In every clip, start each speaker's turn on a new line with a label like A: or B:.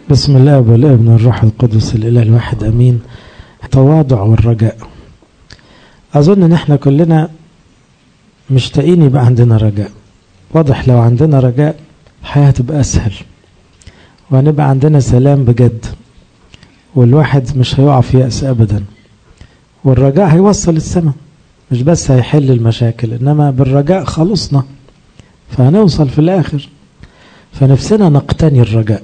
A: بسم الله والابن والروح القدس الاله الواحد امين التواضع والرجاء اظن ان احنا كلنا مشتاقين يبقى عندنا رجاء واضح لو عندنا رجاء الحياه هتبقى اسهل وهنبقى عندنا سلام بجد والواحد مش هيقع في يأس ابدا والرجاء هيوصل السماء مش بس هيحل المشاكل انما بالرجاء خلصنا فهنوصل في الاخر فنفسنا نقتني الرجاء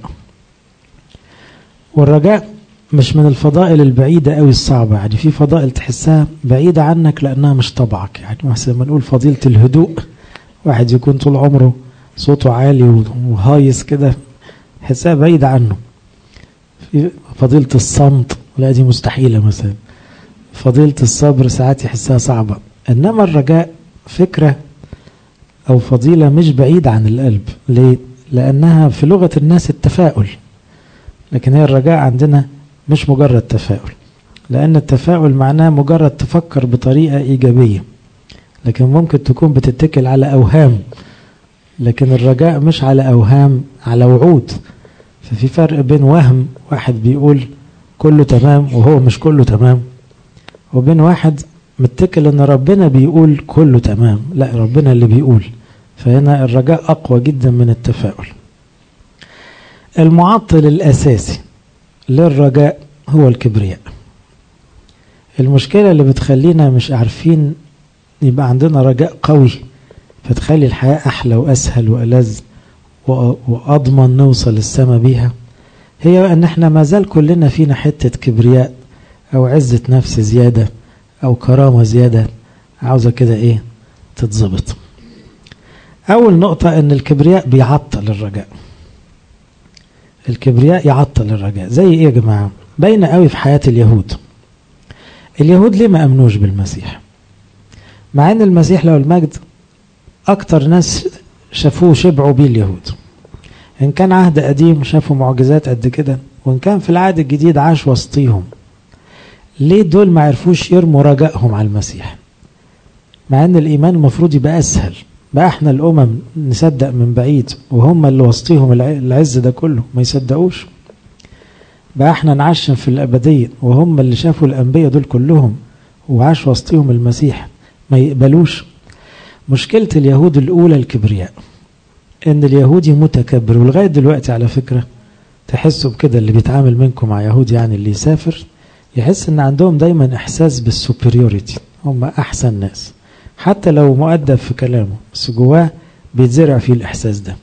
A: والرجاء مش من الفضائل البعيدة قوي الصعبة يعني في فضائل تحسها بعيدة عنك لأنها مش طبعك يعني مثلا ما نقول فضيلة الهدوء واحد يكون طول عمره صوته عالي وهايص كده حسها بعيدة عنه في فضيلة الصمت لا دي مستحيلة مثلا فضيلة الصبر ساعات يحسها صعبة إنما الرجاء فكرة أو فضيلة مش بعيدة عن القلب ليه؟ لأنها في لغة الناس التفاؤل لكن هي الرجاء عندنا مش مجرد تفاؤل لأن التفاؤل معناه مجرد تفكر بطريقة إيجابية لكن ممكن تكون بتتكل على أوهام لكن الرجاء مش على أوهام على وعود ففي فرق بين وهم واحد بيقول كله تمام وهو مش كله تمام وبين واحد متكل ان ربنا بيقول كله تمام لا ربنا اللي بيقول فهنا الرجاء اقوى جدا من التفاؤل المعطل الاساسي للرجاء هو الكبرياء المشكله اللي بتخلينا مش عارفين يبقى عندنا رجاء قوي فتخلي الحياه احلى واسهل والذ واضمن نوصل السما بيها هي ان احنا ما زال كلنا فينا حته كبرياء او عزه نفس زياده او كرامه زياده عاوزه كده ايه تتظبط اول نقطه ان الكبرياء بيعطل الرجاء الكبرياء يعطل الرجاء زي ايه يا جماعه باينه قوي في حياه اليهود اليهود ليه ما امنوش بالمسيح مع ان المسيح له المجد اكتر ناس شافوه شبعوا بيه اليهود ان كان عهد قديم شافوا معجزات قد كده وان كان في العهد الجديد عاش وسطيهم ليه دول ما عرفوش يرموا رجائهم على المسيح مع ان الايمان المفروض يبقى اسهل بقى احنا الامم نصدق من بعيد وهم اللي وسطيهم العز ده كله ما يصدقوش بقى احنا نعشم في الابديه وهم اللي شافوا الانبياء دول كلهم وعاش وسطيهم المسيح ما يقبلوش مشكله اليهود الاولى الكبرياء ان اليهودي متكبر ولغايه دلوقتي على فكره تحسوا بكده اللي بيتعامل منكم مع يهود يعني اللي يسافر يحس ان عندهم دايما احساس بالسوبريوريتي هم احسن ناس حتى لو مؤدب في كلامه بس جواه بيتزرع فيه الاحساس ده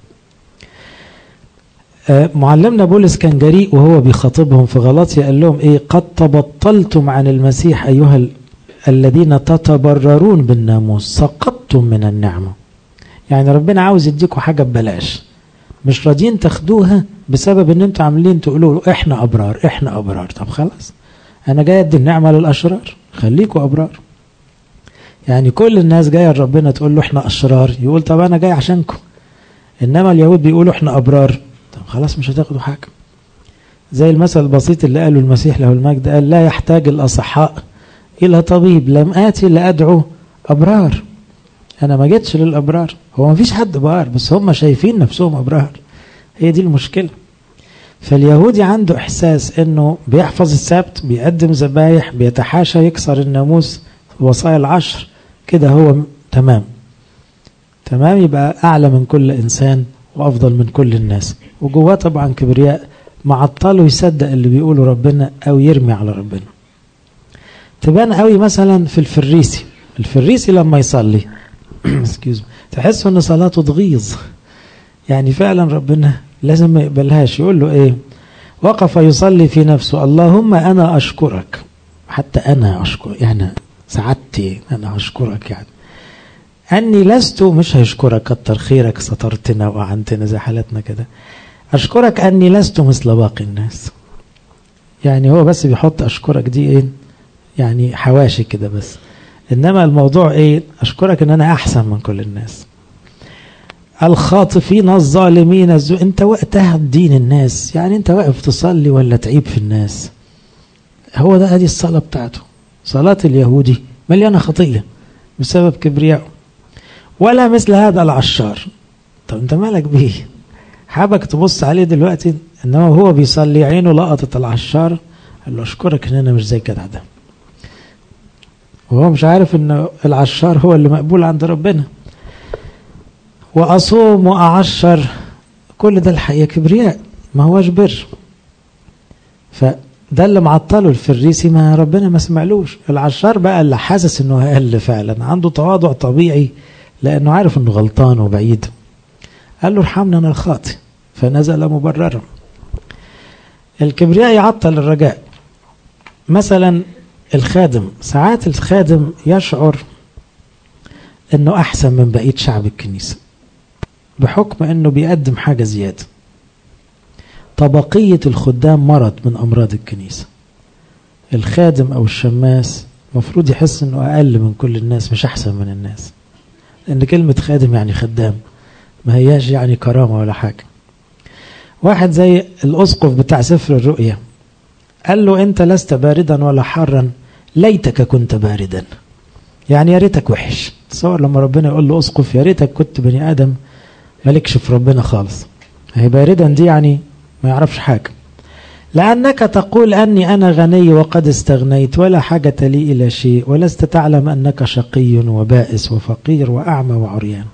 A: آه معلمنا بولس كان جريء وهو بيخاطبهم في غلطية قال لهم ايه قد تبطلتم عن المسيح ايها ال... الذين تتبررون بالناموس سقطتم من النعمه يعني ربنا عاوز يديكم حاجه ببلاش مش راضيين تاخدوها بسبب ان انتوا عاملين تقولوا له احنا ابرار احنا ابرار طب خلاص انا جاي ادي النعمه للاشرار خليكوا ابرار يعني كل الناس جايه لربنا تقول له احنا اشرار يقول طب انا جاي عشانكم انما اليهود بيقولوا احنا ابرار طب خلاص مش هتاخدوا حاجه زي المثل البسيط اللي قاله المسيح له المجد قال لا يحتاج الاصحاء الى طبيب لم اتي لادعو ابرار انا ما جيتش للابرار هو ما فيش حد بار بس هم شايفين نفسهم ابرار هي دي المشكله فاليهودي عنده احساس انه بيحفظ السبت بيقدم ذبايح بيتحاشى يكسر الناموس الوصايا العشر كده هو تمام تمام يبقى اعلى من كل انسان وافضل من كل الناس وجواه طبعا كبرياء معطله يصدق اللي بيقوله ربنا او يرمي على ربنا تبان قوي مثلا في الفريسي الفريسي لما يصلي تحس ان صلاته تغيظ يعني فعلا ربنا لازم ما يقبلهاش يقول له ايه وقف يصلي في نفسه اللهم انا اشكرك حتى انا اشكر يعني سعادتي انا اشكرك يعني اني لست مش هيشكرك كتر خيرك سترتنا واعنتنا زي حالتنا كده اشكرك اني لست مثل باقي الناس يعني هو بس بيحط اشكرك دي ايه يعني حواشي كده بس انما الموضوع ايه اشكرك ان انا احسن من كل الناس الخاطفين الظالمين الزو... انت وقتها تدين الناس يعني انت واقف تصلي ولا تعيب في الناس هو ده هذه الصلاه بتاعته صلاه اليهودي مليانه خطيه بسبب كبريائه ولا مثل هذا العشار طب انت مالك بيه حابك تبص عليه دلوقتي انما هو بيصلي عينه لقطت العشار قال له اشكرك ان انا مش زي كده ده وهو مش عارف ان العشار هو اللي مقبول عند ربنا واصوم واعشر كل ده الحقيقه كبرياء ما هوش بر فده اللي معطله الفريسي ما ربنا ما سمعلوش العشار بقى اللي حاسس انه اقل فعلا عنده تواضع طبيعي لانه عارف انه غلطان وبعيد قال له ارحمني انا الخاطئ فنزل مبررا الكبرياء يعطل الرجاء مثلا الخادم ساعات الخادم يشعر انه احسن من بقيه شعب الكنيسه بحكم انه بيقدم حاجه زياده طبقيه الخدام مرض من امراض الكنيسه الخادم او الشماس مفروض يحس انه اقل من كل الناس مش احسن من الناس لان كلمه خادم يعني خدام ما هياش يعني كرامه ولا حاجه واحد زي الاسقف بتاع سفر الرؤيا قال له انت لست باردا ولا حارا ليتك كنت باردا يعني يا ريتك وحش تصور لما ربنا يقول له اسقف يا ريتك كنت بني ادم مالكش في ربنا خالص هي باردا دي يعني ما يعرفش حاجه لأنك تقول أني أنا غني وقد استغنيت ولا حاجة لي إلى شيء ولست تعلم أنك شقي وبائس وفقير وأعمى وعريان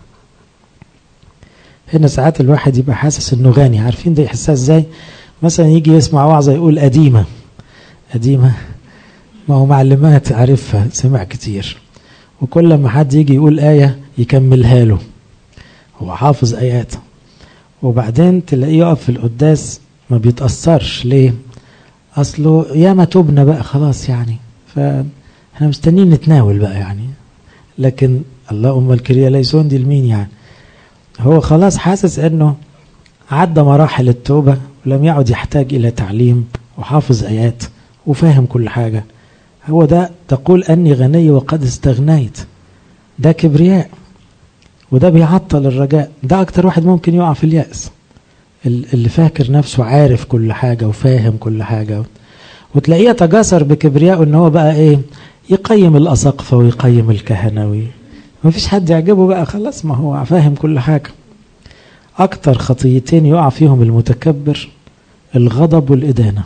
A: هنا ساعات الواحد يبقى حاسس انه غني عارفين ده يحسها ازاي مثلا يجي يسمع وعظة يقول قديمة قديمة ما هو معلمات عارفها سمع كتير وكل ما حد يجي يقول آية يكملها له هو حافظ آيات وبعدين تلاقيه يقف في القداس ما بيتأثرش ليه أصله ياما تبنى بقى خلاص يعني فاحنا مستنيين نتناول بقى يعني لكن اللهم الكريا ليسون دي لمين يعني هو خلاص حاسس انه عدى مراحل التوبة ولم يعد يحتاج الى تعليم وحافظ ايات وفاهم كل حاجة هو ده تقول اني غني وقد استغنيت ده كبرياء وده بيعطل الرجاء ده اكتر واحد ممكن يقع في اليأس اللي فاكر نفسه عارف كل حاجة وفاهم كل حاجة وتلاقيه يتجاسر بكبرياء ان هو بقى ايه يقيم الاساقفة ويقيم الكهنة ما فيش حد يعجبه بقى خلاص ما هو فاهم كل حاجة أكتر خطيتين يقع فيهم المتكبر الغضب والإدانة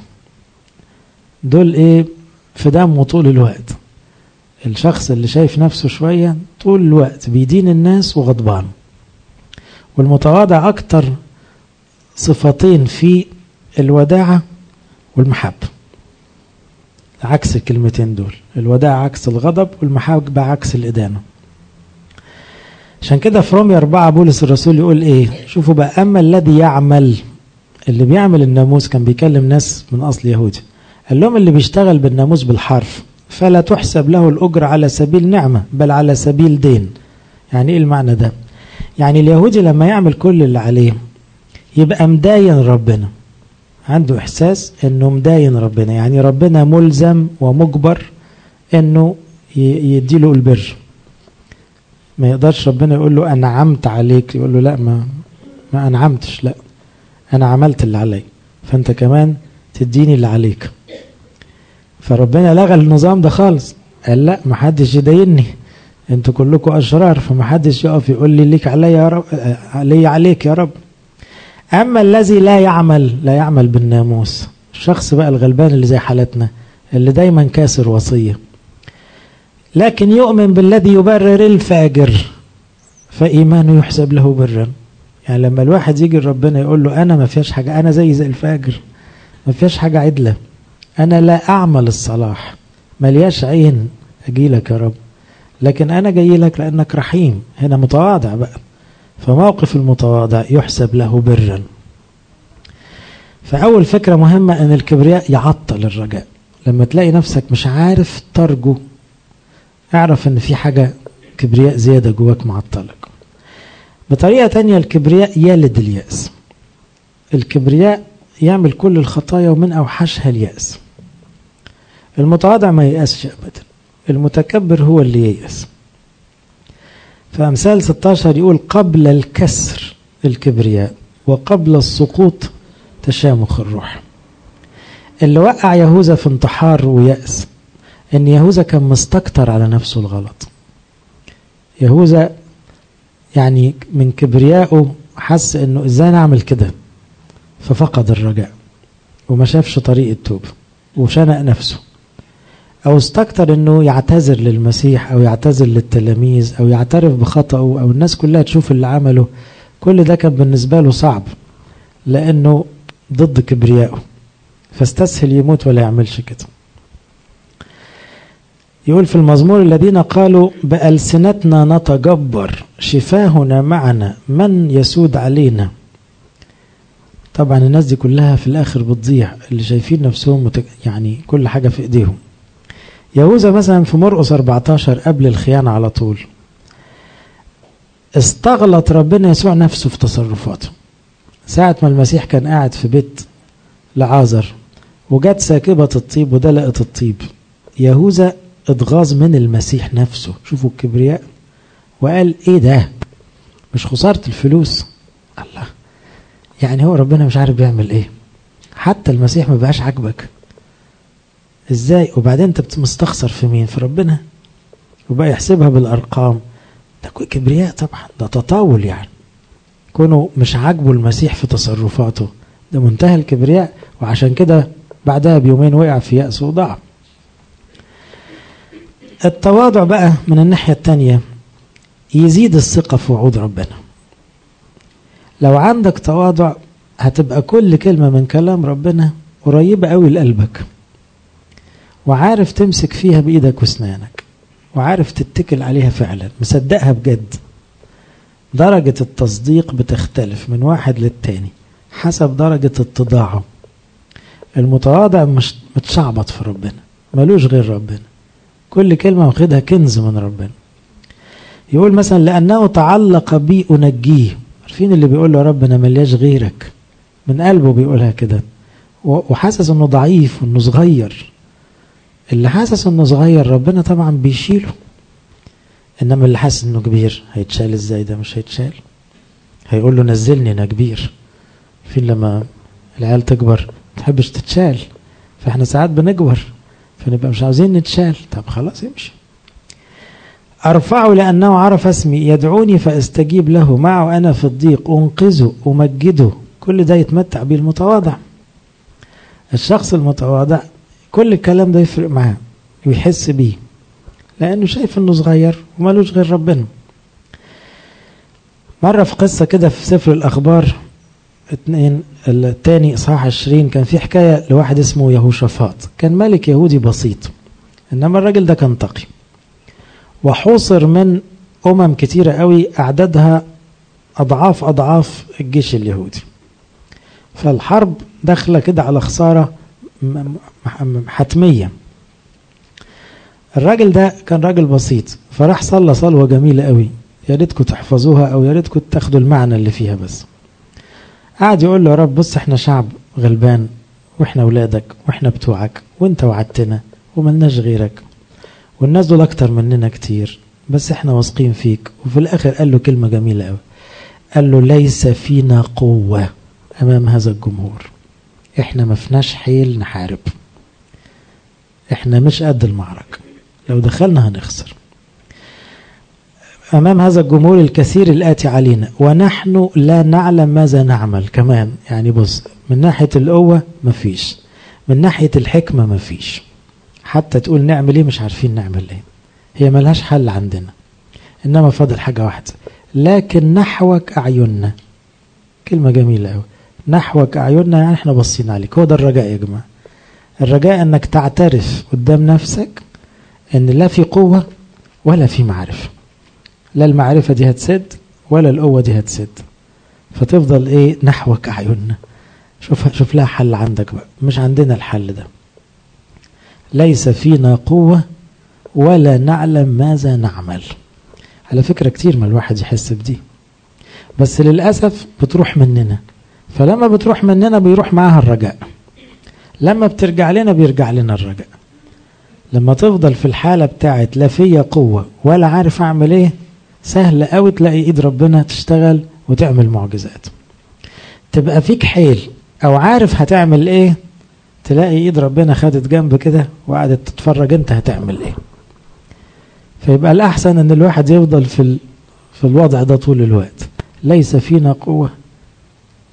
A: دول إيه في دمه طول الوقت الشخص اللي شايف نفسه شوية طول الوقت بيدين الناس وغضبان والمتواضع أكتر صفتين في الوداعة والمحبة عكس الكلمتين دول الوداعة عكس الغضب والمحبة عكس الإدانة عشان كده في رومية أربعة بولس الرسول يقول إيه شوفوا بقى أما الذي يعمل اللي بيعمل الناموس كان بيكلم ناس من أصل يهودي قال لهم اللي بيشتغل بالناموس بالحرف فلا تحسب له الأجر على سبيل نعمة بل على سبيل دين يعني إيه المعنى ده يعني اليهودي لما يعمل كل اللي عليه يبقى مداين ربنا عنده إحساس أنه مداين ربنا يعني ربنا ملزم ومجبر أنه يديله البر ما يقدرش ربنا يقول له أنعمت عليك يقول له لا ما ما أنعمتش لا أنا عملت اللي علي فأنت كمان تديني اللي عليك فربنا لغى النظام ده خالص قال لا ما حدش يديني انتوا كلكم اشرار فما حدش يقف يقول لي ليك عليا يا رب علي عليك يا رب اما الذي لا يعمل لا يعمل بالناموس الشخص بقى الغلبان اللي زي حالتنا اللي دايما كاسر وصيه لكن يؤمن بالذي يبرر الفاجر فإيمانه يحسب له برا يعني لما الواحد يجي ربنا يقول له أنا ما فيهاش حاجة أنا زي زي الفاجر ما فيهاش حاجة عدلة أنا لا أعمل الصلاح ملياش عين أجي لك يا رب لكن أنا جاي لك لأنك رحيم هنا متواضع بقى فموقف المتواضع يحسب له برا فأول فكرة مهمة أن الكبرياء يعطل الرجاء لما تلاقي نفسك مش عارف ترجو اعرف ان في حاجة كبرياء زيادة جواك معطلك بطريقة تانية الكبرياء يلد اليأس الكبرياء يعمل كل الخطايا ومن أوحشها اليأس المتواضع ما ييأسش أبدا المتكبر هو اللي ييأس فأمثال 16 يقول قبل الكسر الكبرياء وقبل السقوط تشامخ الروح اللي وقع يهوذا في انتحار ويأس ان يهوذا كان مستكتر على نفسه الغلط يهوذا يعني من كبريائه حس انه ازاي نعمل كده ففقد الرجاء وما شافش طريق التوبة وشنق نفسه أو استكتر أنه يعتذر للمسيح أو يعتذر للتلاميذ أو يعترف بخطأه أو الناس كلها تشوف اللي عمله كل ده كان بالنسبة له صعب لأنه ضد كبريائه فاستسهل يموت ولا يعملش كده يقول في المزمور الذين قالوا بألسنتنا نتجبر شفاهنا معنا من يسود علينا طبعا الناس دي كلها في الآخر بتضيع اللي شايفين نفسهم متك... يعني كل حاجة في إيديهم يهوذا مثلا في مرقس 14 قبل الخيانة على طول استغلط ربنا يسوع نفسه في تصرفاته ساعة ما المسيح كان قاعد في بيت لعازر وجت ساكبة الطيب ودلقت الطيب يهوذا اتغاظ من المسيح نفسه شوفوا الكبرياء وقال ايه ده مش خسارة الفلوس الله يعني هو ربنا مش عارف بيعمل ايه حتى المسيح ما بقاش عاجبك ازاي وبعدين انت مستخسر في مين في ربنا وبقى يحسبها بالارقام ده كبرياء طبعا ده تطاول يعني كونه مش عاجبه المسيح في تصرفاته ده منتهى الكبرياء وعشان كده بعدها بيومين وقع في يأس وضعف التواضع بقى من الناحية التانية يزيد الثقة في وعود ربنا لو عندك تواضع هتبقى كل كلمة من كلام ربنا قريبة قوي لقلبك وعارف تمسك فيها بإيدك واسنانك وعارف تتكل عليها فعلا مصدقها بجد درجة التصديق بتختلف من واحد للتاني حسب درجة اتضاعه المتواضع مش متشعبط في ربنا ملوش غير ربنا كل كلمة واخدها كنز من ربنا يقول مثلا لأنه تعلق بي أنجيه عارفين اللي بيقول له يا رب أنا ملياش غيرك من قلبه بيقولها كده وحاسس انه ضعيف وانه صغير اللي حاسس انه صغير ربنا طبعا بيشيله انما اللي حاسس انه كبير هيتشال ازاي ده مش هيتشال هيقول له نزلني انا كبير في لما العيال تكبر ما تحبش تتشال فاحنا ساعات بنكبر فنبقى مش عاوزين نتشال طب خلاص يمشي أرفعه لأنه عرف اسمي يدعوني فأستجيب له معه أنا في الضيق أنقذه أمجده كل ده يتمتع به المتواضع الشخص المتواضع كل الكلام ده يفرق معاه ويحس بيه لأنه شايف أنه صغير ومالوش غير ربنا مرة في قصة كده في سفر الأخبار اتنين التاني إصحاح عشرين كان في حكاية لواحد اسمه يهوشافاط كان ملك يهودي بسيط إنما الراجل ده كان تقي وحوصر من أمم كتيرة قوي أعدادها أضعاف أضعاف الجيش اليهودي فالحرب داخلة كده على خسارة حتمية الراجل ده كان راجل بسيط فراح صلى صلوة جميلة قوي يا ريتكم تحفظوها أو يا ريتكم تاخدوا المعنى اللي فيها بس قعد يقول له يا رب بص احنا شعب غلبان واحنا ولادك واحنا بتوعك وانت وعدتنا وملناش غيرك والناس دول اكتر مننا كتير بس احنا واثقين فيك وفي الاخر قال له كلمة جميلة قوي قال له ليس فينا قوة امام هذا الجمهور احنا ما فيناش حيل نحارب احنا مش قد المعركة لو دخلنا هنخسر أمام هذا الجمهور الكثير الآتي علينا ونحن لا نعلم ماذا نعمل كمان يعني بص من ناحية القوة مفيش من ناحية الحكمة مفيش حتى تقول نعمل ايه مش عارفين نعمل ايه هي ملهاش حل عندنا إنما فاضل حاجة واحدة لكن نحوك أعيننا كلمة جميلة أوي نحوك أعيننا يعني احنا باصين عليك هو ده الرجاء يا جماعة الرجاء انك تعترف قدام نفسك ان لا في قوة ولا في معرفة لا المعرفة دي هتسد ولا القوة دي هتسد فتفضل ايه نحوك أعيننا شوف شوف لها حل عندك بقى مش عندنا الحل ده ليس فينا قوة ولا نعلم ماذا نعمل على فكرة كتير ما الواحد يحس بدي بس للأسف بتروح مننا فلما بتروح مننا بيروح معاها الرجاء لما بترجع لنا بيرجع لنا الرجاء لما تفضل في الحالة بتاعت لا فيا قوة ولا عارف أعمل إيه سهل قوي تلاقي إيد ربنا تشتغل وتعمل معجزات تبقى فيك حيل أو عارف هتعمل إيه تلاقي إيد ربنا خدت جنب كده وقعدت تتفرج أنت هتعمل إيه فيبقى الأحسن أن الواحد يفضل في في الوضع ده طول الوقت ليس فينا قوة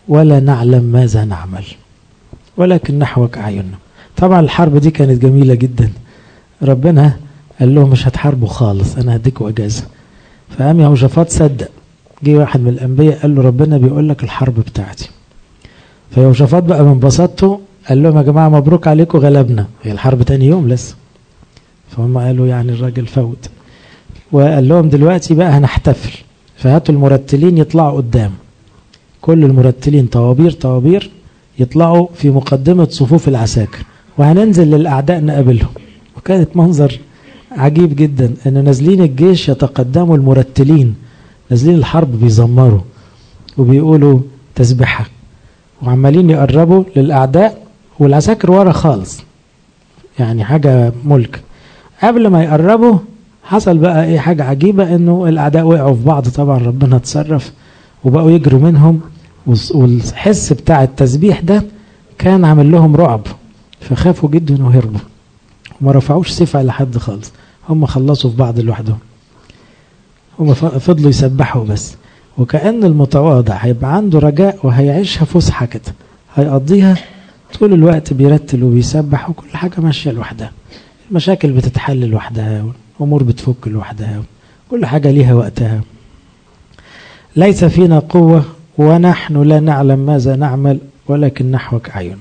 A: ولا نعلم ماذا نعمل ولكن نحوك أعيننا طبعا الحرب دي كانت جميلة جدا ربنا قال لهم مش هتحاربوا خالص أنا هديكوا أجازة فقام يهوشافاط صدق جه واحد من الأنبياء قال له ربنا بيقول لك الحرب بتاعتي فيهوشافاط بقى من بساطته قال لهم يا جماعة مبروك عليكم غلبنا هي الحرب تاني يوم لسه فهم قالوا يعني الراجل فوت وقال لهم دلوقتي بقى هنحتفل فهاتوا المرتلين يطلعوا قدام كل المرتلين طوابير طوابير يطلعوا في مقدمة صفوف العساكر وهننزل للأعداء نقابلهم وكانت منظر عجيب جدا ان نازلين الجيش يتقدموا المرتلين نازلين الحرب بيزمروا وبيقولوا تسبحة وعمالين يقربوا للأعداء والعساكر ورا خالص يعني حاجة ملك قبل ما يقربوا حصل بقى ايه حاجة عجيبة انه الاعداء وقعوا في بعض طبعا ربنا اتصرف وبقوا يجروا منهم والحس بتاع التسبيح ده كان عامل لهم رعب فخافوا جدا وهربوا وما رفعوش سيف على حد خالص هم خلصوا في بعض لوحدهم هم فضلوا يسبحوا بس وكأن المتواضع هيبقى عنده رجاء وهيعيشها فسحة كده هيقضيها طول الوقت بيرتل وبيسبح وكل حاجة ماشية لوحدها المشاكل بتتحل لوحدها والأمور بتفك لوحدها كل حاجة ليها وقتها ليس فينا قوة ونحن لا نعلم ماذا نعمل ولكن نحوك أعين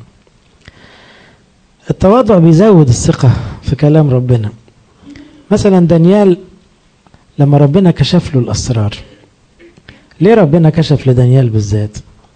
A: التواضع بيزود الثقة في كلام ربنا مثلا دانيال لما ربنا كشف له الأسرار ليه ربنا كشف لدانيال بالذات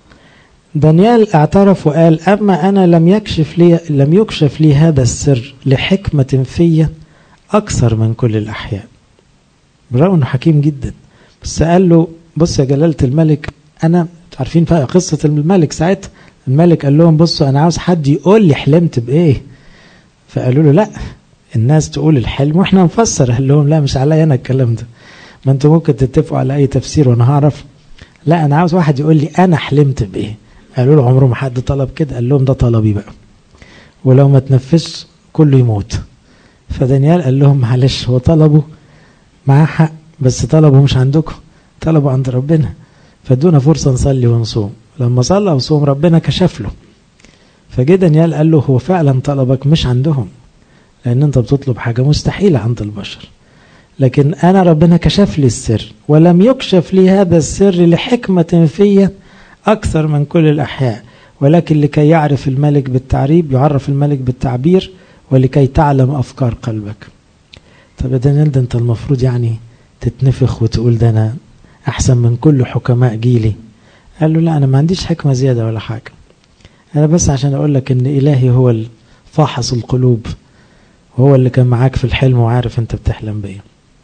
A: دانيال اعترف وقال أما أنا لم يكشف لي لم يكشف لي هذا السر لحكمة في أكثر من كل الأحياء برغم أنه حكيم جدا بس قال له بص يا جلالة الملك أنا عارفين بقى قصة الملك ساعتها الملك قال لهم بصوا أنا عاوز حد يقول لي حلمت بإيه فقالوا له لا الناس تقول الحلم واحنا نفسر قال لهم لا مش عليا انا الكلام ده ما انتوا ممكن تتفقوا على اي تفسير وانا هعرف لا انا عاوز واحد يقول لي انا حلمت بايه قالوا له عمره ما حد طلب كده قال لهم ده طلبي بقى ولو ما تنفذش كله يموت فدانيال قال لهم معلش هو طلبه معاه حق بس طلبه مش عندكم طلبه عند ربنا فادونا فرصه نصلي ونصوم لما صلى وصوم ربنا كشف له فجه دانيال قال له هو فعلا طلبك مش عندهم لان انت بتطلب حاجه مستحيله عند البشر لكن انا ربنا كشف لي السر ولم يكشف لي هذا السر لحكمه في اكثر من كل الاحياء ولكن لكي يعرف الملك بالتعريب يعرف الملك بالتعبير ولكي تعلم افكار قلبك طب يا دانيال ده انت المفروض يعني تتنفخ وتقول ده انا احسن من كل حكماء جيلي قال له لا انا ما عنديش حكمه زياده ولا حاجه انا بس عشان اقول لك ان الهي هو فاحص القلوب وهو اللي كان معاك في الحلم وعارف انت بتحلم بايه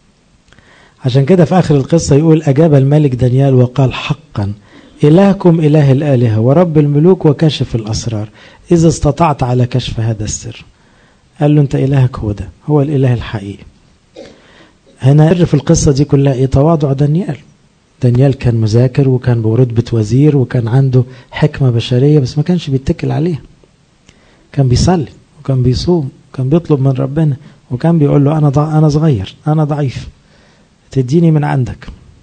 A: عشان كده في اخر القصه يقول اجاب الملك دانيال وقال حقا الهكم اله الالهه ورب الملوك وكاشف الاسرار اذا استطعت على كشف هذا السر قال له انت الهك هو ده هو الاله الحقيقي هنا في القصه دي كلها ايه تواضع دانيال دانيال كان مذاكر وكان برتبة وزير وكان عنده حكمة بشرية بس ما كانش بيتكل عليها كان بيصلي وكان بيصوم وكان بيطلب من ربنا وكان بيقول له أنا ضع أنا صغير أنا ضعيف تديني من عندك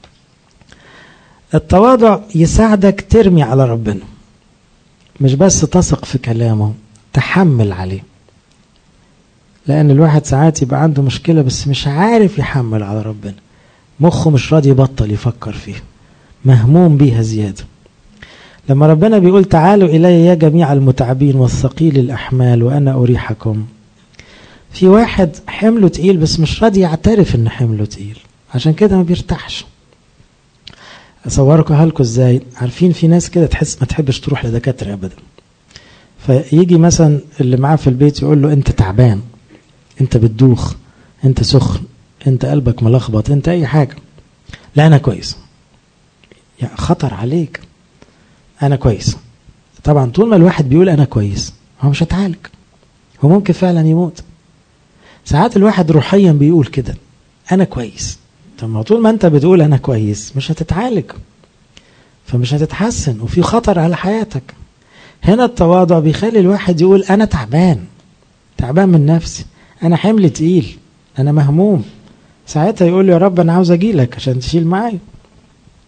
A: التواضع يساعدك ترمي على ربنا مش بس تثق في كلامه تحمل عليه لأن الواحد ساعات يبقى عنده مشكلة بس مش عارف يحمل على ربنا مخه مش راضي يبطل يفكر فيه مهموم بيها زيادة لما ربنا بيقول تعالوا إلي يا جميع المتعبين والثقيل الأحمال وأنا أريحكم في واحد حمله تقيل بس مش راضي يعترف إن حمله تقيل عشان كده ما بيرتاحش أصوركم لكم إزاي عارفين في ناس كده تحس ما تحبش تروح لدكاترة أبدا فيجي مثلا اللي معاه في البيت يقول له أنت تعبان أنت بتدوخ أنت سخن انت قلبك ملخبط انت اي حاجة لا انا كويس يعني خطر عليك انا كويس طبعا طول ما الواحد بيقول انا كويس هو مش هتعالج هو ممكن فعلا يموت ساعات الواحد روحيا بيقول كده انا كويس طب ما طول ما انت بتقول انا كويس مش هتتعالج فمش هتتحسن وفي خطر على حياتك هنا التواضع بيخلي الواحد يقول انا تعبان تعبان من نفسي انا حمل تقيل انا مهموم ساعتها يقول يا رب انا عاوز اجي لك عشان تشيل معايا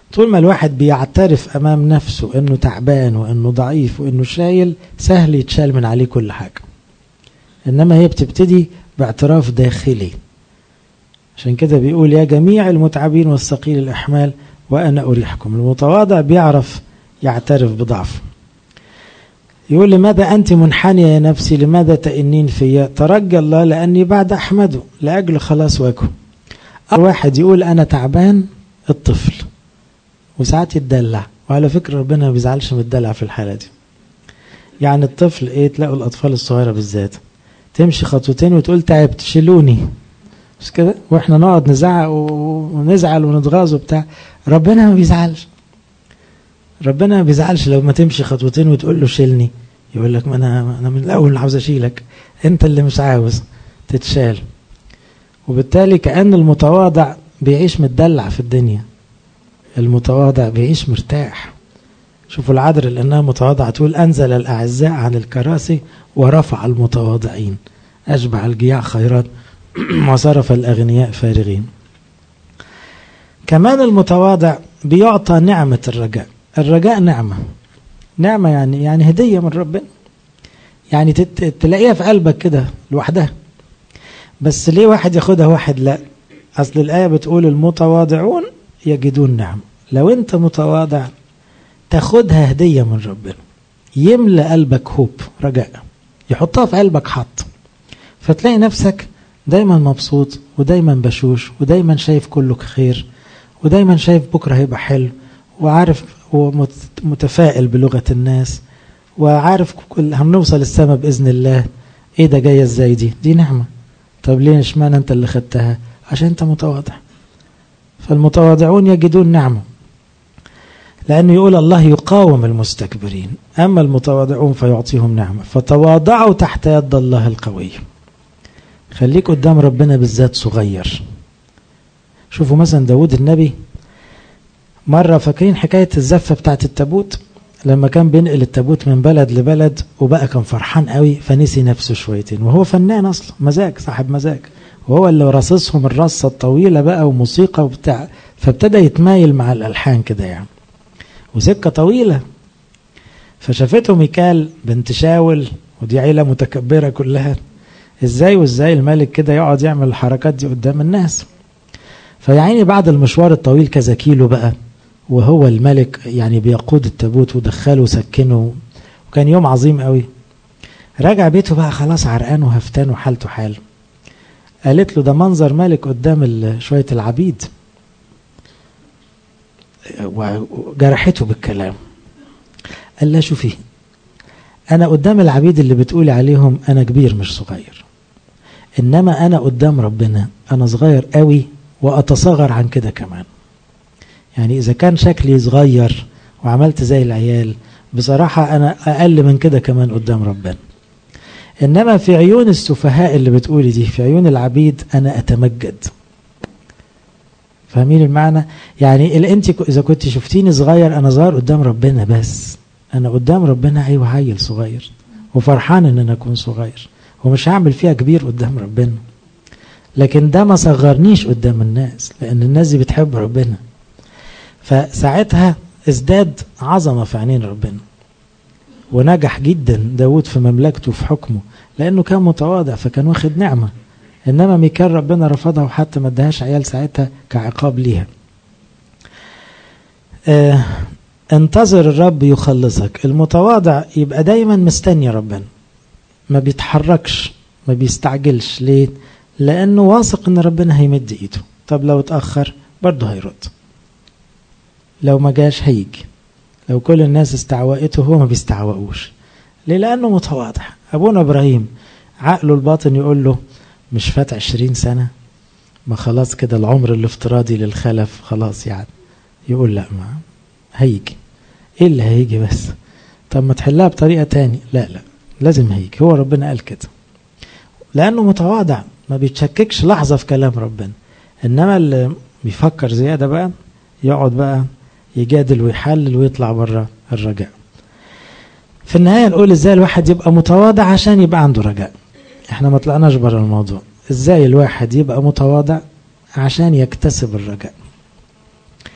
A: طول ما الواحد بيعترف امام نفسه انه تعبان وانه ضعيف وانه شايل سهل يتشال من عليه كل حاجه انما هي بتبتدي باعتراف داخلي عشان كده بيقول يا جميع المتعبين والثقيل الاحمال وانا اريحكم المتواضع بيعرف يعترف بضعفه يقول لماذا أنت منحنية يا نفسي لماذا تئنين في ترجى الله لأني بعد أحمده لأجل خلاص وجهه واحد يقول أنا تعبان الطفل وساعات يتدلع وعلى فكرة ربنا ما بيزعلش من الدلع في الحالة دي يعني الطفل ايه تلاقوا الأطفال الصغيرة بالذات تمشي خطوتين وتقول تعبت شيلوني مش كده واحنا نقعد نزعق ونزعل ونتغاظ وبتاع ربنا ما بيزعلش ربنا ما بيزعلش لو ما تمشي خطوتين وتقول له شيلني يقول لك ما انا انا من الاول عاوز اشيلك انت اللي مش عاوز تتشال وبالتالي كأن المتواضع بيعيش متدلع في الدنيا المتواضع بيعيش مرتاح شوفوا العذر لأنها متواضعة تقول أنزل الأعزاء عن الكراسي ورفع المتواضعين أشبع الجياع خيرات وصرف الأغنياء فارغين كمان المتواضع بيعطى نعمة الرجاء الرجاء نعمة نعمة يعني يعني هدية من ربنا يعني تلاقيها في قلبك كده لوحدها بس ليه واحد ياخدها واحد لا أصل الآية بتقول المتواضعون يجدون نعم لو أنت متواضع تاخدها هدية من ربنا يملى قلبك هوب رجاء يحطها في قلبك حط فتلاقي نفسك دايما مبسوط ودايما بشوش ودايما شايف كله خير ودايما شايف بكرة هيبقى حلو وعارف ومتفائل بلغة الناس وعارف هنوصل السماء بإذن الله ايه ده جاية ازاي دي دي نعمة طب ليه اشمعنى انت اللي خدتها عشان انت متواضع فالمتواضعون يجدون نعمة لأنه يقول الله يقاوم المستكبرين أما المتواضعون فيعطيهم نعمة فتواضعوا تحت يد الله القوي خليك قدام ربنا بالذات صغير شوفوا مثلا داود النبي مرة فاكرين حكاية الزفة بتاعت التابوت لما كان بينقل التابوت من بلد لبلد وبقى كان فرحان قوي فنسي نفسه شويتين وهو فنان اصلا مزاج صاحب مزاج وهو اللي رصصهم الرصة الطويلة بقى وموسيقى وبتاع فابتدى يتمايل مع الألحان كده يعني وسكة طويلة فشافته ميكال بنت شاول ودي عيلة متكبرة كلها ازاي وازاي الملك كده يقعد يعمل الحركات دي قدام الناس فيعني بعد المشوار الطويل كذا كيلو بقى وهو الملك يعني بيقود التابوت ودخله وسكنه وكان يوم عظيم قوي رجع بيته بقى خلاص عرقان وهفتان وحالته حال قالت له ده منظر ملك قدام شوية العبيد وجرحته بالكلام قال لها شوفي أنا قدام العبيد اللي بتقولي عليهم أنا كبير مش صغير إنما أنا قدام ربنا أنا صغير قوي وأتصغر عن كده كمان يعني إذا كان شكلي صغير وعملت زي العيال بصراحة أنا أقل من كده كمان قدام ربنا إنما في عيون السفهاء اللي بتقولي دي في عيون العبيد أنا أتمجد فاهمين المعنى يعني اللي انت اذا كنت شفتيني صغير انا صغير قدام ربنا بس انا قدام ربنا ايوه عيل صغير وفرحان ان انا اكون صغير ومش هعمل فيها كبير قدام ربنا لكن ده ما صغرنيش قدام الناس لان الناس دي بتحب ربنا فساعتها ازداد عظمه في عينين ربنا ونجح جدا داود في مملكته وفي حكمه لانه كان متواضع فكان واخد نعمه انما ميكال ربنا رفضها وحتى ما ادهاش عيال ساعتها كعقاب ليها آه انتظر الرب يخلصك المتواضع يبقى دايما مستني ربنا ما بيتحركش ما بيستعجلش ليه لانه واثق ان ربنا هيمد ايده طب لو اتاخر برضه هيرد لو ما جاش هيجي لو كل الناس استعوقته هو ما بيستعوقوش ليه لانه متواضع ابونا ابراهيم عقله الباطن يقول له مش فات عشرين سنة ما خلاص كده العمر الافتراضي للخلف خلاص يعني يقول لا ما هيجي ايه اللي هيجي بس طب ما تحلها بطريقة تاني لا لا لازم هيجي هو ربنا قال كده لأنه متواضع ما بيتشككش لحظة في كلام ربنا إنما اللي بيفكر زيادة بقى يقعد بقى يجادل ويحلل ويطلع بره الرجاء في النهاية نقول ازاي الواحد يبقى متواضع عشان يبقى عنده رجاء احنا ما طلعناش بره الموضوع ازاي الواحد يبقى متواضع عشان يكتسب الرجاء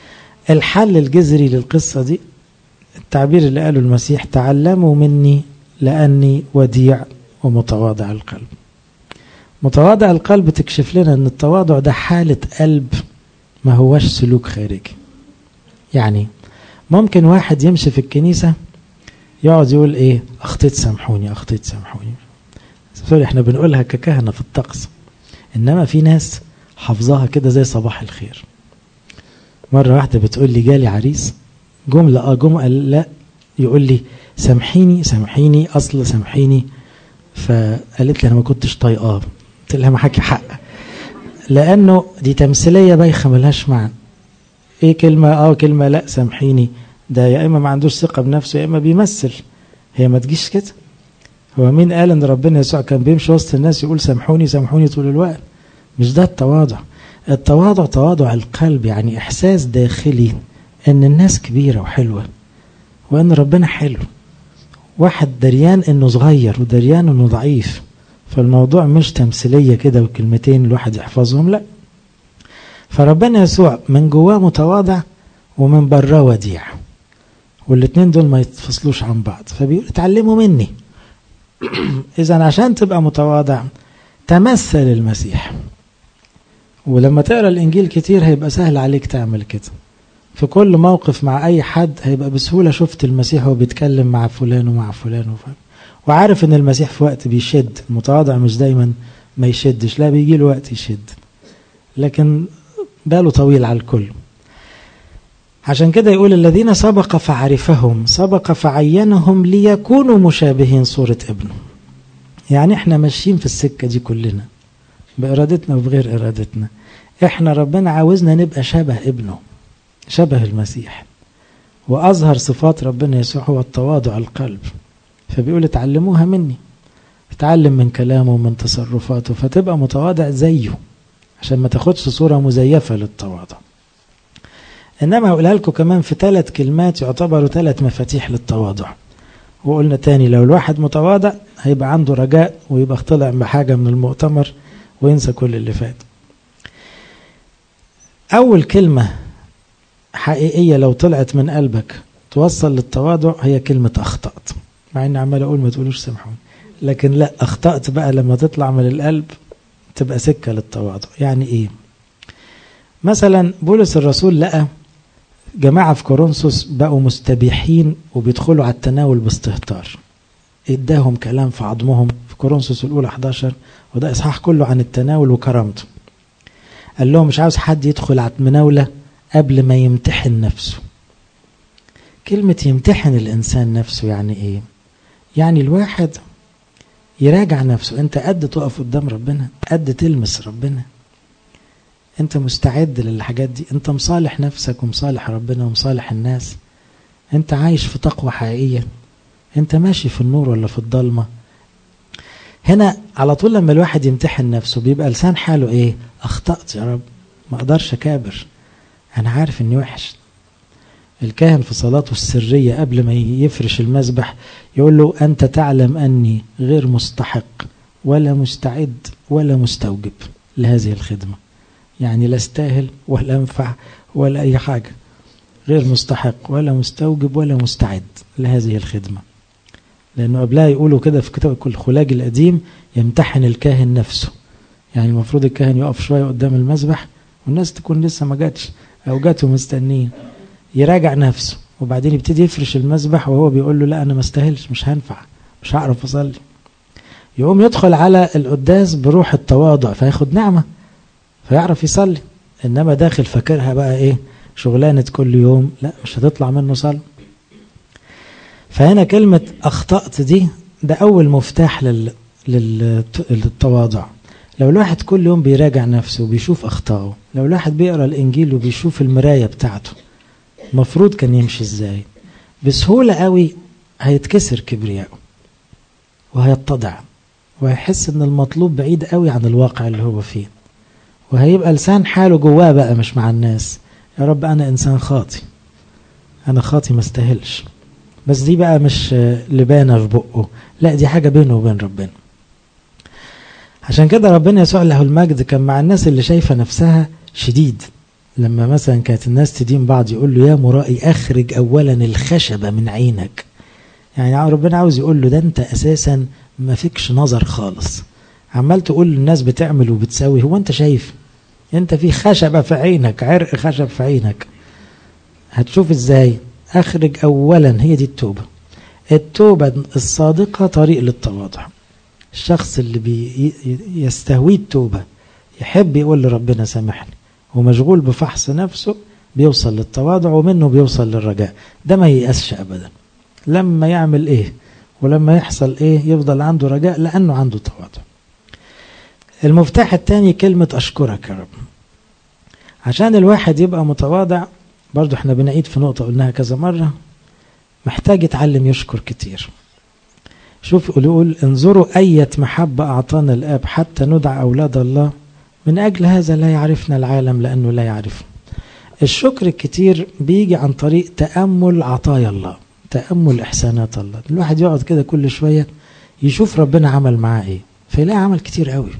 A: الحل الجذري للقصة دي التعبير اللي قاله المسيح تعلموا مني لأني وديع ومتواضع القلب متواضع القلب تكشف لنا أن التواضع ده حالة قلب ما هوش سلوك خارجي يعني ممكن واحد يمشي في الكنيسة يقعد يقول ايه اخطيت سامحوني اخطيت سامحوني سوري احنا بنقولها ككهنة في الطقس انما في ناس حافظاها كده زي صباح الخير مرة واحدة بتقول لي جالي عريس جملة اه جملة لا يقول لي سامحيني سامحيني اصل سامحيني فقالت لي انا ما كنتش طايقاه قلت لها معاكي حق لانه دي تمثيليه بايخه ملهاش معنى ايه كلمه اه كلمه لا سامحيني ده يا اما ما عندوش ثقه بنفسه يا اما بيمثل هي ما تجيش كده هو مين قال ان ربنا يسوع كان بيمشي وسط الناس يقول سامحوني سامحوني طول الوقت مش ده التواضع التواضع تواضع القلب يعني احساس داخلي ان الناس كبيره وحلوه وان ربنا حلو واحد دريان انه صغير ودريان انه ضعيف فالموضوع مش تمثيليه كده وكلمتين الواحد يحفظهم لا فربنا يسوع من جواه متواضع ومن براه وديع والاتنين دول ما يتفصلوش عن بعض فبيقول اتعلموا مني اذا عشان تبقى متواضع تمثل المسيح ولما تقرا الانجيل كتير هيبقى سهل عليك تعمل كده في كل موقف مع اي حد هيبقى بسهوله شفت المسيح وهو بيتكلم مع فلان ومع فلان وفلان وعارف ان المسيح في وقت بيشد المتواضع مش دايما ما يشدش لا بيجي له وقت يشد لكن باله طويل على الكل عشان كده يقول الذين سبق فعرفهم سبق فعينهم ليكونوا مشابهين صورة ابنه يعني احنا ماشيين في السكة دي كلنا بإرادتنا وبغير إرادتنا احنا ربنا عاوزنا نبقى شبه ابنه شبه المسيح وأظهر صفات ربنا يسوع هو التواضع القلب فبيقول اتعلموها مني اتعلم من كلامه ومن تصرفاته فتبقى متواضع زيه عشان ما تاخدش صورة مزيفة للتواضع إنما هقولها لكم كمان في ثلاث كلمات يعتبروا ثلاث مفاتيح للتواضع وقلنا تاني لو الواحد متواضع هيبقى عنده رجاء ويبقى طلع بحاجة من المؤتمر وينسى كل اللي فات أول كلمة حقيقية لو طلعت من قلبك توصل للتواضع هي كلمة أخطأت مع إني عمال أقول ما تقولوش سامحوني لكن لا أخطأت بقى لما تطلع من القلب تبقى سكة للتواضع يعني إيه مثلا بولس الرسول لقى جماعة في كورنثوس بقوا مستبيحين وبيدخلوا على التناول باستهتار اداهم كلام في عظمهم في كورنثوس الأولى 11 وده إصحاح كله عن التناول وكرامته قال لهم مش عاوز حد يدخل على المناولة قبل ما يمتحن نفسه كلمة يمتحن الإنسان نفسه يعني إيه يعني الواحد يراجع نفسه أنت قد تقف قدام ربنا قد تلمس ربنا أنت مستعد للحاجات دي أنت مصالح نفسك ومصالح ربنا ومصالح الناس أنت عايش في تقوى حقيقية أنت ماشي في النور ولا في الضلمة هنا على طول لما الواحد يمتحن نفسه بيبقى لسان حاله ايه اخطأت يا رب ما اقدرش اكابر انا عارف اني وحش الكاهن في صلاته السرية قبل ما يفرش المذبح يقول له أنت تعلم أني غير مستحق ولا مستعد ولا مستوجب لهذه الخدمة يعني لا استاهل ولا انفع ولا أي حاجة غير مستحق ولا مستوجب ولا مستعد لهذه الخدمة لأنه قبلها يقولوا كده في كتاب الخلاج القديم يمتحن الكاهن نفسه يعني المفروض الكاهن يقف شوية قدام المذبح والناس تكون لسه ما جاتش أو جاته مستنين يراجع نفسه وبعدين يبتدي يفرش المذبح وهو بيقول له لا أنا ما استاهلش مش هنفع مش هعرف أصلي يقوم يدخل على القداس بروح التواضع فياخد نعمة فيعرف يصلي إنما داخل فاكرها بقى إيه شغلانة كل يوم لا مش هتطلع منه صلاة فهنا كلمة أخطأت دي ده أول مفتاح لل... لل... للتواضع لو الواحد كل يوم بيراجع نفسه وبيشوف أخطائه لو الواحد بيقرأ الإنجيل وبيشوف المراية بتاعته المفروض كان يمشي إزاي بسهولة قوي هيتكسر كبرياءه وهيتضع وهيحس ان المطلوب بعيد قوي عن الواقع اللي هو فيه وهيبقى لسان حاله جواه بقى مش مع الناس يا رب انا انسان خاطي انا خاطي ما استاهلش بس دي بقى مش لبانه في بقه لا دي حاجه بينه وبين ربنا عشان كده ربنا يسوع له المجد كان مع الناس اللي شايفه نفسها شديد لما مثلا كانت الناس تدين بعض يقول له يا مرائي أخرج أولا الخشبة من عينك يعني ربنا عاوز يقول له ده أنت أساسا ما فيكش نظر خالص عمال تقول للناس بتعمل وبتسوي هو أنت شايف أنت في خشبة في عينك عرق خشب في عينك هتشوف إزاي أخرج أولا هي دي التوبة التوبة الصادقة طريق للتواضع الشخص اللي بيستهوي التوبة يحب يقول لربنا سامحني ومشغول بفحص نفسه بيوصل للتواضع ومنه بيوصل للرجاء ده ما ييأسش أبدا لما يعمل إيه ولما يحصل إيه يفضل عنده رجاء لأنه عنده تواضع المفتاح الثاني كلمة أشكرك يا رب عشان الواحد يبقى متواضع برضو احنا بنعيد في نقطة قلناها كذا مرة محتاج يتعلم يشكر كتير شوف يقول انظروا أية محبة أعطانا الآب حتى ندعى أولاد الله من أجل هذا لا يعرفنا العالم لأنه لا يعرفنا الشكر الكتير بيجي عن طريق تأمل عطايا الله تأمل إحسانات الله الواحد يقعد كده كل شوية يشوف ربنا عمل معاه إيه فيلاقي عمل كتير قوي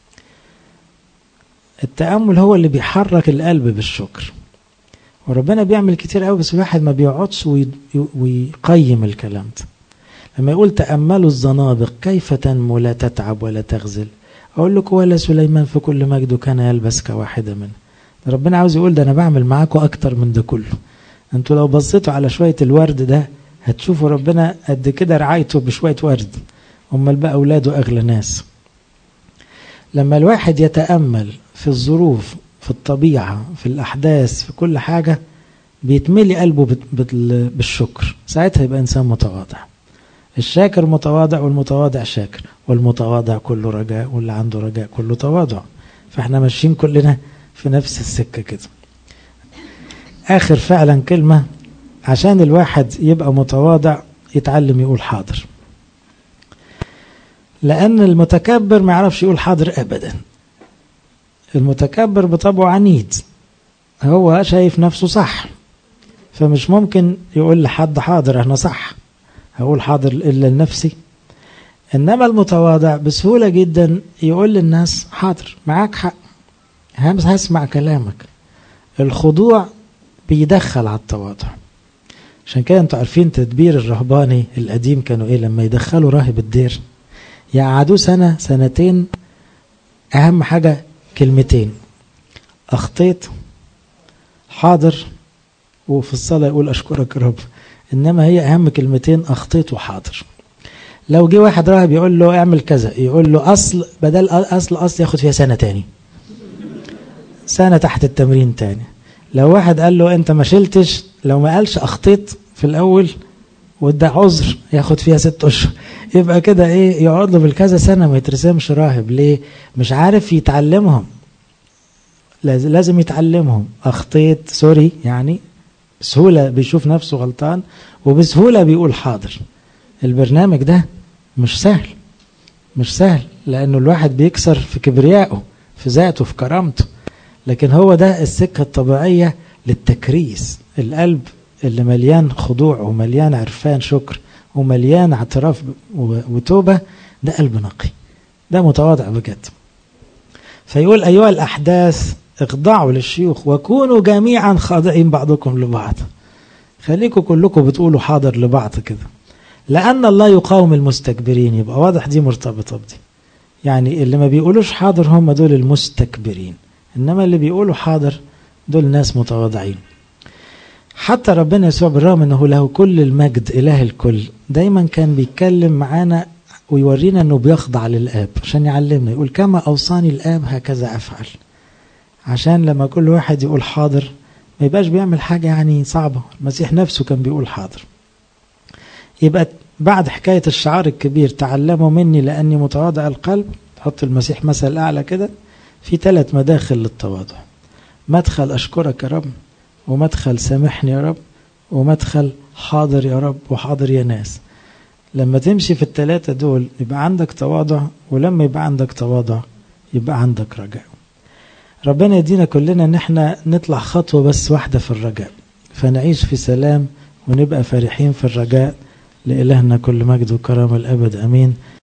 A: التأمل هو اللي بيحرك القلب بالشكر وربنا بيعمل كتير قوي بس الواحد ما بيقعدش ويقيم الكلام ده لما يقول تأملوا الزنابق كيف تنمو لا تتعب ولا تغزل أقول لك ولا سليمان في كل مجده كان يلبس كواحدة منه ربنا عاوز يقول ده أنا بعمل معاكم أكتر من ده كله أنتوا لو بصيتوا على شوية الورد ده هتشوفوا ربنا قد كده رعايته بشوية ورد أمال بقى أولاده أغلى ناس لما الواحد يتأمل في الظروف في الطبيعة في الأحداث في كل حاجة بيتملي قلبه بالشكر ساعتها يبقى إنسان متواضع الشاكر متواضع والمتواضع شاكر والمتواضع كله رجاء واللي عنده رجاء كله تواضع فاحنا ماشيين كلنا في نفس السكة كده آخر فعلا كلمة عشان الواحد يبقى متواضع يتعلم يقول حاضر لأن المتكبر ما يعرفش يقول حاضر أبدا المتكبر بطبعه عنيد هو شايف نفسه صح فمش ممكن يقول لحد حاضر احنا صح هقول حاضر إلا لنفسي إنما المتواضع بسهولة جدا يقول للناس حاضر معاك حق هسمع كلامك الخضوع بيدخل على التواضع عشان كده انتوا عارفين تدبير الرهباني القديم كانوا ايه لما يدخلوا راهب الدير يقعدوه سنة سنتين أهم حاجة كلمتين أخطيت حاضر وفي الصلاة يقول أشكرك يا رب إنما هي أهم كلمتين أخطيت وحاضر لو جه واحد راهب يقول له اعمل كذا يقول له أصل بدل أصل أصل ياخد فيها سنة تاني سنة تحت التمرين تاني لو واحد قال له أنت ما شلتش لو ما قالش أخطيت في الأول وده عذر ياخد فيها ست أشهر يبقى كده إيه يقعد له بالكذا سنة ما يترسمش راهب ليه مش عارف يتعلمهم لازم يتعلمهم أخطيت سوري يعني بسهولة بيشوف نفسه غلطان وبسهولة بيقول حاضر البرنامج ده مش سهل مش سهل لأنه الواحد بيكسر في كبريائه في ذاته في كرامته لكن هو ده السكة الطبيعية للتكريس القلب اللي مليان خضوع ومليان عرفان شكر ومليان اعتراف وتوبة ده قلب نقي ده متواضع بجد فيقول أيها الأحداث اخضعوا للشيوخ وكونوا جميعا خاضعين بعضكم لبعض خليكم كلكم بتقولوا حاضر لبعض كده لأن الله يقاوم المستكبرين يبقى واضح دي مرتبطة بدي يعني اللي ما بيقولوش حاضر هم دول المستكبرين إنما اللي بيقولوا حاضر دول ناس متواضعين حتى ربنا يسوع بالرغم أنه له كل المجد إله الكل دايما كان بيتكلم معانا ويورينا أنه بيخضع للآب عشان يعلمنا يقول كما أوصاني الآب هكذا أفعل عشان لما كل واحد يقول حاضر ما يبقاش بيعمل حاجة يعني صعبة المسيح نفسه كان بيقول حاضر يبقى بعد حكاية الشعار الكبير تعلموا مني لأني متواضع القلب تحط المسيح مثل أعلى كده في ثلاث مداخل للتواضع مدخل أشكرك يا رب ومدخل سامحني يا رب ومدخل حاضر يا رب وحاضر يا ناس لما تمشي في الثلاثة دول يبقى عندك تواضع ولما يبقى عندك تواضع يبقى عندك رجاء ربنا يدينا كلنا ان احنا نطلع خطوة بس واحدة في الرجاء فنعيش في سلام ونبقى فرحين في الرجاء لإلهنا كل مجد وكرم الأبد أمين